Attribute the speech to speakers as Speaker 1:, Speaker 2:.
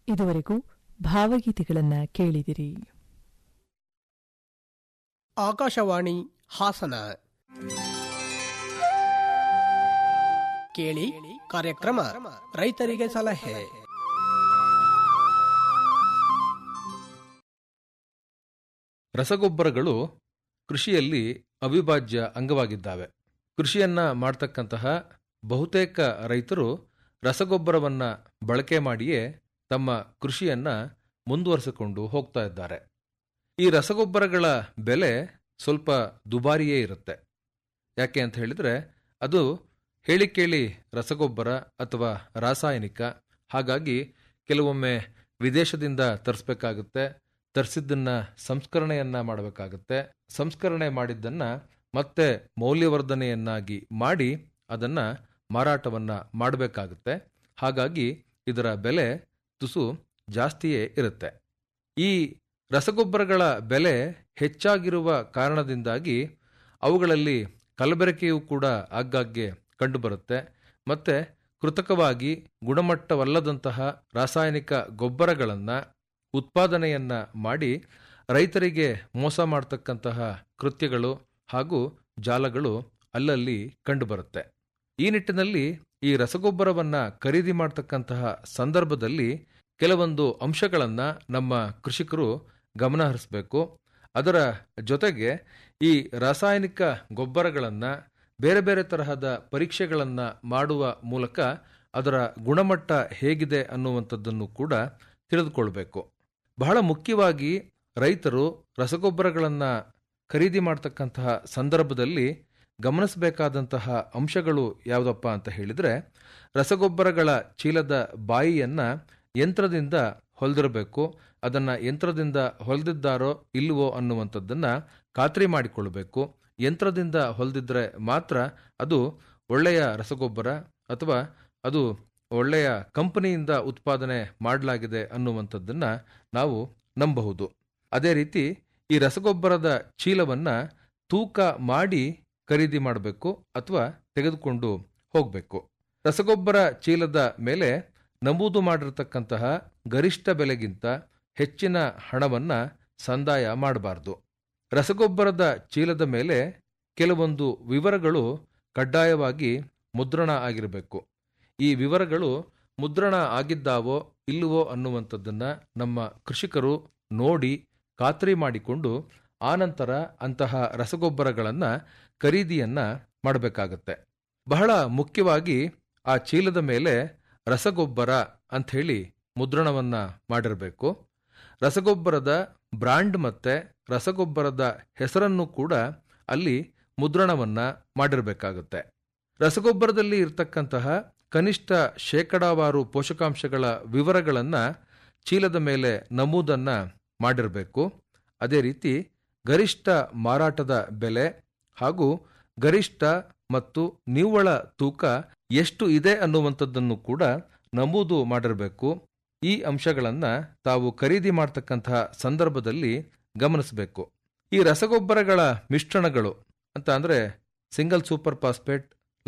Speaker 1: ಇದುವರೆಗೂ ಭಾವಗೀತೆಗಳನ್ನ ಕೇಳಿದಿರಿ
Speaker 2: ಆಕಾಶವಾಣಿ ಹಾಸನ ಕೇಳಿ ಕಾರ್ಯಕ್ರಮ ರೈತರಿಗೆ ಸಲಹೆ
Speaker 3: ರಸಗೊಬ್ಬರಗಳು ಕೃಷಿಯಲ್ಲಿ ಅವಿಭಾಜ್ಯ ಅಂಗವಾಗಿದ್ದಾವೆ ಕೃಷಿಯನ್ನ ಮಾಡ್ತಕ್ಕಂತಹ ಬಹುತೇಕ ರೈತರು ರಸಗೊಬ್ಬರವನ್ನ ಬಳಕೆ ಮಾಡಿಯೇ ತಮ್ಮ ಕೃಷಿಯನ್ನ ಮುಂದುವರಿಸಿಕೊಂಡು ಹೋಗ್ತಾ ಇದ್ದಾರೆ ಈ ರಸಗೊಬ್ಬರಗಳ ಬೆಲೆ ಸ್ವಲ್ಪ ದುಬಾರಿಯೇ ಇರುತ್ತೆ ಯಾಕೆ ಅಂತ ಹೇಳಿದ್ರೆ ಅದು ಹೇಳಿ ಕೇಳಿ ರಸಗೊಬ್ಬರ ಅಥವಾ ರಾಸಾಯನಿಕ ಹಾಗಾಗಿ ಕೆಲವೊಮ್ಮೆ ವಿದೇಶದಿಂದ ತರಿಸ್ಬೇಕಾಗುತ್ತೆ ತರಿಸಿದ್ದನ್ನ ಸಂಸ್ಕರಣೆಯನ್ನ ಮಾಡಬೇಕಾಗುತ್ತೆ ಸಂಸ್ಕರಣೆ ಮಾಡಿದ್ದನ್ನ ಮತ್ತೆ ಮೌಲ್ಯವರ್ಧನೆಯನ್ನಾಗಿ ಮಾಡಿ ಅದನ್ನ ಮಾರಾಟವನ್ನ ಮಾಡಬೇಕಾಗುತ್ತೆ ಹಾಗಾಗಿ ಇದರ ಬೆಲೆ ತುಸು ಜಾಸ್ತಿಯೇ ಇರುತ್ತೆ ಈ ರಸಗೊಬ್ಬರಗಳ ಬೆಲೆ ಹೆಚ್ಚಾಗಿರುವ ಕಾರಣದಿಂದಾಗಿ ಅವುಗಳಲ್ಲಿ ಕಲಬೆರಕೆಯೂ ಕೂಡ ಆಗಾಗ್ಗೆ ಕಂಡುಬರುತ್ತೆ ಮತ್ತೆ ಕೃತಕವಾಗಿ ಗುಣಮಟ್ಟವಲ್ಲದಂತಹ ರಾಸಾಯನಿಕ ಗೊಬ್ಬರಗಳನ್ನು ಉತ್ಪಾದನೆಯನ್ನ ಮಾಡಿ ರೈತರಿಗೆ ಮೋಸ ಮಾಡತಕ್ಕಂತಹ ಕೃತ್ಯಗಳು ಹಾಗೂ ಜಾಲಗಳು ಅಲ್ಲಲ್ಲಿ ಕಂಡುಬರುತ್ತೆ ಈ ನಿಟ್ಟಿನಲ್ಲಿ ಈ ರಸಗೊಬ್ಬರವನ್ನ ಖರೀದಿ ಮಾಡತಕ್ಕಂತಹ ಸಂದರ್ಭದಲ್ಲಿ ಕೆಲವೊಂದು ಅಂಶಗಳನ್ನ ನಮ್ಮ ಕೃಷಿಕರು ಗಮನ ಹರಿಸಬೇಕು ಅದರ ಜೊತೆಗೆ ಈ ರಾಸಾಯನಿಕ ಗೊಬ್ಬರಗಳನ್ನು ಬೇರೆ ಬೇರೆ ತರಹದ ಪರೀಕ್ಷೆಗಳನ್ನು ಮಾಡುವ ಮೂಲಕ ಅದರ ಗುಣಮಟ್ಟ ಹೇಗಿದೆ ಅನ್ನುವಂಥದ್ದನ್ನು ಕೂಡ ತಿಳಿದುಕೊಳ್ಬೇಕು ಬಹಳ ಮುಖ್ಯವಾಗಿ ರೈತರು ರಸಗೊಬ್ಬರಗಳನ್ನು ಖರೀದಿ ಮಾಡ್ತಕ್ಕಂತಹ ಸಂದರ್ಭದಲ್ಲಿ ಗಮನಿಸಬೇಕಾದಂತಹ ಅಂಶಗಳು ಯಾವುದಪ್ಪ ಅಂತ ಹೇಳಿದ್ರೆ ರಸಗೊಬ್ಬರಗಳ ಚೀಲದ ಬಾಯಿಯನ್ನ ಯಂತ್ರದಿಂದ ಹೊಲಿದಿರಬೇಕು ಅದನ್ನ ಯಂತ್ರದಿಂದ ಹೊಲಿದಿದ್ದಾರೋ ಇಲ್ಲವೋ ಅನ್ನುವಂಥದ್ದನ್ನ ಖಾತ್ರಿ ಮಾಡಿಕೊಳ್ಬೇಕು ಯಂತ್ರದಿಂದ ಹೊಲಿದಿದ್ರೆ ಮಾತ್ರ ಅದು ಒಳ್ಳೆಯ ರಸಗೊಬ್ಬರ ಅಥವಾ ಅದು ಒಳ್ಳೆಯ ಕಂಪನಿಯಿಂದ ಉತ್ಪಾದನೆ ಮಾಡಲಾಗಿದೆ ಅನ್ನುವಂಥದ್ದನ್ನ ನಾವು ನಂಬಬಹುದು ಅದೇ ರೀತಿ ಈ ರಸಗೊಬ್ಬರದ ಚೀಲವನ್ನ ತೂಕ ಮಾಡಿ ಖರೀದಿ ಮಾಡಬೇಕು ಅಥವಾ ತೆಗೆದುಕೊಂಡು ಹೋಗಬೇಕು ರಸಗೊಬ್ಬರ ಚೀಲದ ಮೇಲೆ ನಮೂದು ಮಾಡಿರತಕ್ಕಂತಹ ಗರಿಷ್ಠ ಬೆಲೆಗಿಂತ ಹೆಚ್ಚಿನ ಹಣವನ್ನ ಸಂದಾಯ ಮಾಡಬಾರದು ರಸಗೊಬ್ಬರದ ಚೀಲದ ಮೇಲೆ ಕೆಲವೊಂದು ವಿವರಗಳು ಕಡ್ಡಾಯವಾಗಿ ಮುದ್ರಣ ಆಗಿರಬೇಕು ಈ ವಿವರಗಳು ಮುದ್ರಣ ಆಗಿದ್ದಾವೋ ಇಲ್ಲವೋ ಅನ್ನುವಂಥದ್ದನ್ನ ನಮ್ಮ ಕೃಷಿಕರು ನೋಡಿ ಖಾತ್ರಿ ಮಾಡಿಕೊಂಡು ಆನಂತರ ಅಂತಹ ರಸಗೊಬ್ಬರಗಳನ್ನು ಖರೀದಿಯನ್ನ ಮಾಡಬೇಕಾಗತ್ತೆ ಬಹಳ ಮುಖ್ಯವಾಗಿ ಆ ಚೀಲದ ಮೇಲೆ ರಸಗೊಬ್ಬರ ಅಂಥೇಳಿ ಮುದ್ರಣವನ್ನ ಮಾಡಿರಬೇಕು ರಸಗೊಬ್ಬರದ ಬ್ರಾಂಡ್ ಮತ್ತೆ ರಸಗೊಬ್ಬರದ ಹೆಸರನ್ನು ಕೂಡ ಅಲ್ಲಿ ಮುದ್ರಣವನ್ನ ಮಾಡಿರಬೇಕಾಗುತ್ತೆ ರಸಗೊಬ್ಬರದಲ್ಲಿ ಇರತಕ್ಕಂತಹ ಕನಿಷ್ಠ ಶೇಕಡಾವಾರು ಪೋಷಕಾಂಶಗಳ ವಿವರಗಳನ್ನ ಚೀಲದ ಮೇಲೆ ನಮೂದನ್ನ ಮಾಡಿರಬೇಕು ಅದೇ ರೀತಿ ಗರಿಷ್ಠ ಮಾರಾಟದ ಬೆಲೆ ಹಾಗೂ ಗರಿಷ್ಠ ಮತ್ತು ನಿವ್ವಳ ತೂಕ ಎಷ್ಟು ಇದೆ ಅನ್ನುವಂಥದ್ದನ್ನು ಕೂಡ ನಮೂದು ಮಾಡಿರಬೇಕು ಈ ಅಂಶಗಳನ್ನು ತಾವು ಖರೀದಿ ಮಾಡ್ತಕ್ಕಂತಹ ಸಂದರ್ಭದಲ್ಲಿ ಗಮನಿಸಬೇಕು ಈ ರಸಗೊಬ್ಬರಗಳ ಮಿಶ್ರಣಗಳು ಅಂತ ಅಂದರೆ ಸಿಂಗಲ್ ಸೂಪರ್ ಫಾಸ್ಫೇಟ್